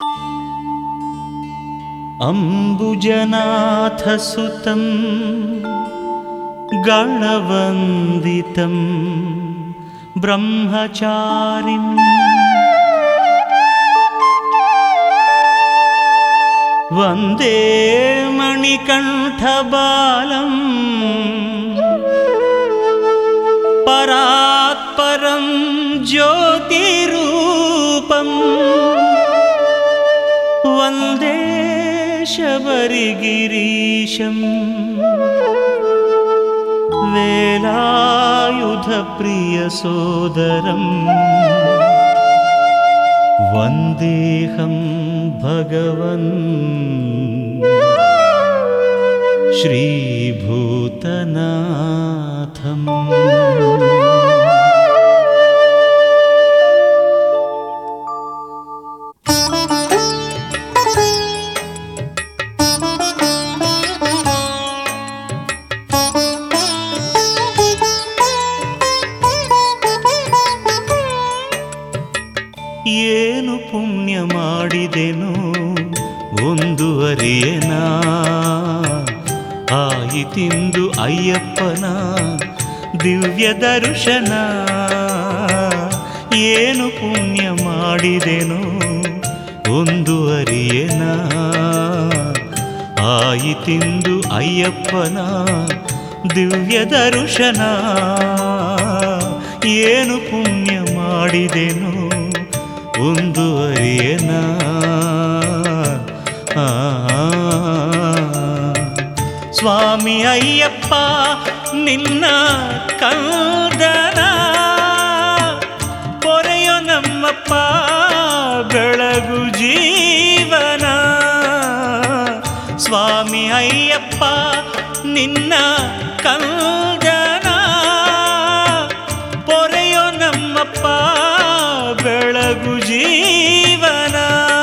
अम्बुजनाथसुतं गणवन्दितं ब्रह्मचारिम् वन्दे मणिकण्ठबालम् परात्परं ज्योतिरूपम् वन्दे शबरिगिरीशम् वेलायुधप्रियसोदरम् वन्देऽहं भगवन् श्रीभूतनाथम् ಏನು ಪುಣ್ಯ ಮಾಡಿದೆನು ಒಂದು ಅರಿಯನ ಆಯಿತಿಂದು ಅಯ್ಯಪ್ಪನ ದಿವ್ಯ ದರ್ಶನ ಏನು ಪುಣ್ಯ ಮಾಡಿದೆನು ಒಂದು ಅರಿಯನ ಆಯಿತಿಂದು ಅಯ್ಯಪ್ಪನ ದಿವ್ಯ ದರ್ಶನ ಏನು ಪುಣ್ಯ ಮಾಡಿದೆನು ಒಂದು ಅರಿಯನ ಆ, ಸ್ವಾಮಿ ಅಯ್ಯಪ್ಪ ನಿನ್ನ ಕಂದನ ಪೊರೆಯೋ ನಮ್ಮಪ್ಪ ಬೆಳಗು ಜೀವನ ಸ್ವಾಮಿ ಅಯ್ಯಪ್ಪ ನಿನ್ನ ಕಂದನ ಪೊರೆಯೋ ನಮ್ಮಪ್ಪ ಬೆಳಗು ಜೀವನ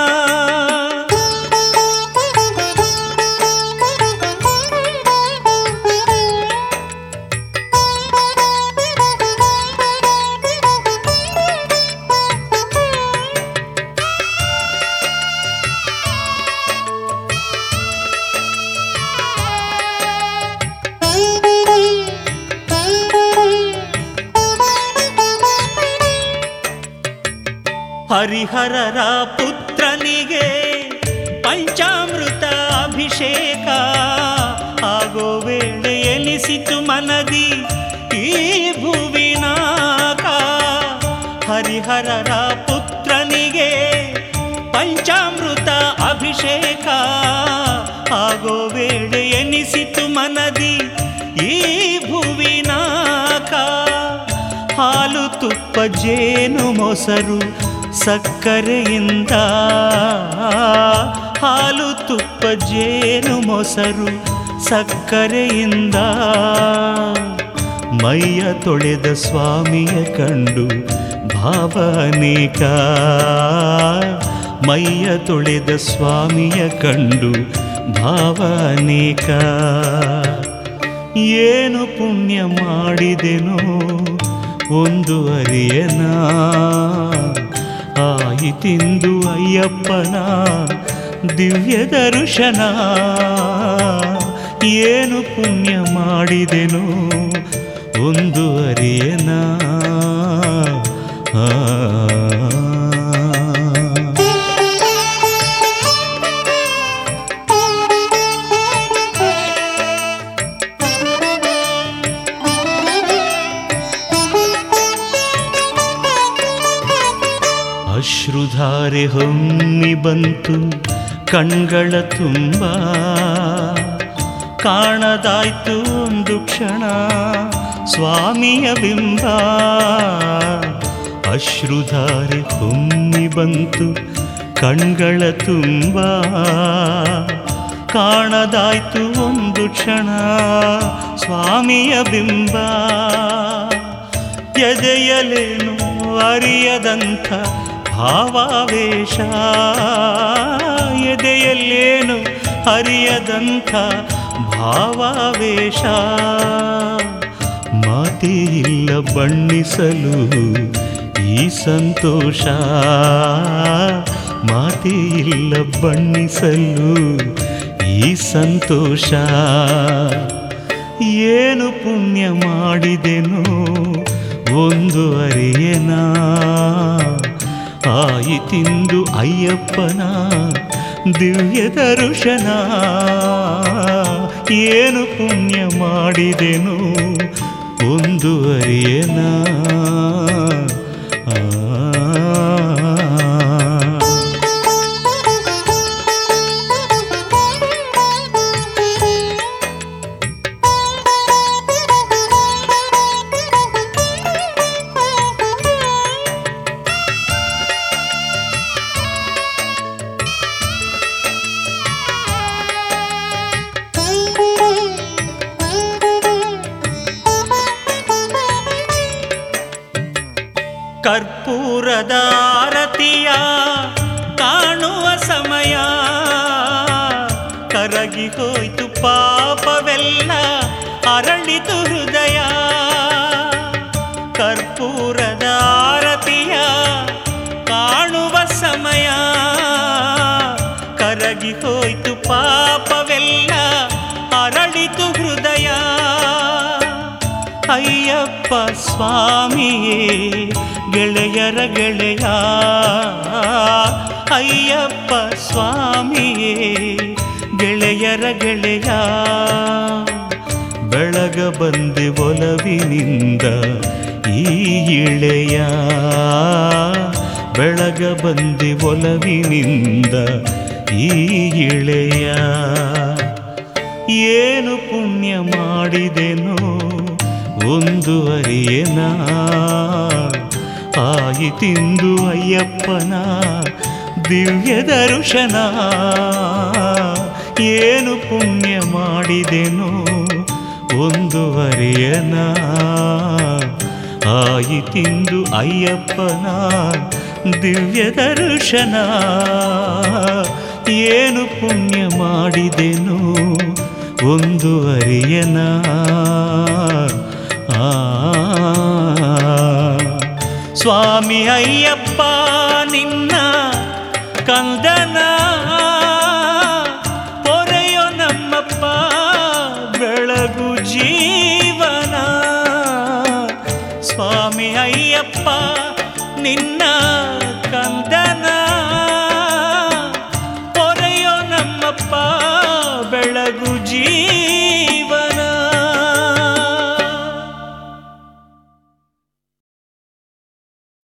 ಹರಿಹರರ ಪುತ್ರನಿಗೆ ಪಂಚಾಮೃತ ಅಭಿಷೇಕ ಆಗೋ ವೇಳೆ ಎನಿಸಿತು ಮನದಿ ಈ ಭುವಿನಾಕ ಹರಿಹರರ ಪುತ್ರನಿಗೆ ಪಂಚಾಮೃತ ಅಭಿಷೇಕ ಆಗೋ ವೇಳೆ ಎನಿಸಿತು ಮನದಿ ಈ ಭುವಿನಾಕ ಹಾಲು ತುಪ್ಪ ಜೇನು ಮೊಸರು ಸಕ್ಕರೆಯಿಂದ ಹಾಲು ತುಪ್ಪ ಜೇನು ಮೊಸರು ಸಕ್ಕರೆಯಿಂದ ಮೈಯ ತೊಳೆದ ಸ್ವಾಮಿಯ ಕಂಡು ಭಾವ ಅನೇಕ ಮೈಯ ತೊಳೆದ ಸ್ವಾಮಿಯ ಕಂಡು ಭಾವ ಅನೇಕ ಏನು ಪುಣ್ಯ ಮಾಡಿದೆನೋ ಒಂದು ಅರಿಯನ ಆಯಿತಿಂದು ಅಯ್ಯಪ್ಪನ ದಿವ್ಯ ದರ್ಶನ ಏನು ಪುಣ್ಯ ಮಾಡಿದೆನೋ ಒಂದು ಅರಿಯನ ಆ ಅಶ್ರುಧಾರೆ ಹೊಮ್ಮಿ ಬಂತು ಕಣ್ಗಳ ತುಂಬ ಕಾಣದಾಯ್ತು ಒಂದು ಕ್ಷಣ ಸ್ವಾಮಿಯ ಬಿಂಬ ಅಶ್ರುಧಾರೆ ಹೊಮ್ಮಿ ಬಂತು ಕಣ್ಗಳ ತುಂಬ ಕಾಣದಾಯ್ತು ಒಂದು ಕ್ಷಣ ಸ್ವಾಮಿಯ ಬಿಂಬ ಎದೆಯಲೇನು ಅರಿಯದಂಥ ಭಾವಾವೇಶ ಎದೆಯಲ್ಲೇನು ಅರಿಯದಂಥ ಭಾವಾವೇಶ ಮಾತೇ ಇಲ್ಲ ಬಣ್ಣಿಸಲು ಈ ಸಂತೋಷ ಮಾತೇ ಮಾತಿಲ್ಲ ಬಣ್ಣಿಸಲು ಈ ಸಂತೋಷ ಏನು ಪುಣ್ಯ ಮಾಡಿದೆನು ಒಂದು ಅರಿಯನ ಆಯಿತಿಂದು ಅಯ್ಯಪ್ಪನ ದಿವ್ಯ ದರ್ಶನ ಏನು ಪುಣ್ಯ ಮಾಡಿದೆನು ಒಂದು ಅರಿಯನ ಆ ಕರ್ಪೂರದಾರತಿಯ ಕಾಣುವ ಸಮಯ ಕರಗಿ ಹೋಯ್ತು ಪಾಪವೆಲ್ಲ ಅರಳಿತು ಹೃದಯ ಕರ್ಪೂರದಾರತಿಯ ಕಾಣುವ ಸಮಯ ಕರಗಿ ಹೋಯ್ತು ಪಾಪವೆಲ್ಲ ಅರಳಿತು ಹೃದಯ ಅಯ್ಯಪ್ಪ ಸ್ವಾಮಿಯೇ ಗೆಳೆಯರ ಗೆಳೆಯ ಅಯ್ಯಪ್ಪ ಸ್ವಾಮಿಯೇ ಗೆಳೆಯರ ಗೆಳೆಯ ಬೆಳಗ ಬಂದೆ ಒಲವಿನಿಂದ ಈ ಇಳೆಯ ಬೆಳಗ ಬಂದೆ ಒಲವಿನಿಂದ ಈ ಇಳೆಯ ಏನು ಪುಣ್ಯ ಮಾಡಿದೆನೋ ಒಂದು ಅರಿಯನ ಆಯಿತಿಂದು ಅಯ್ಯಪ್ಪನ ದಿವ್ಯ ದರ್ಶನ ಏನು ಪುಣ್ಯ ಮಾಡಿದೆನೋ ಒಂದು ಅರಿಯನ ಆಯಿತಿಂದು ಅಯ್ಯಪ್ಪನ ದಿವ್ಯ ದರ್ಶನ ಏನು ಪುಣ್ಯ ಮಾಡಿದೆನು ಒಂದು ಅರಿಯನ ಆ ಸ್ವಾಮಿ ಅಯ್ಯಪ್ಪ ನಿನ್ನ ಕಂದನ ಪೊರೆಯೋ ನಮ್ಮಪ್ಪ ಬೆಳಗು ಜೀವನ ಸ್ವಾಮಿ ಅಯ್ಯಪ್ಪ ನಿನ್ನ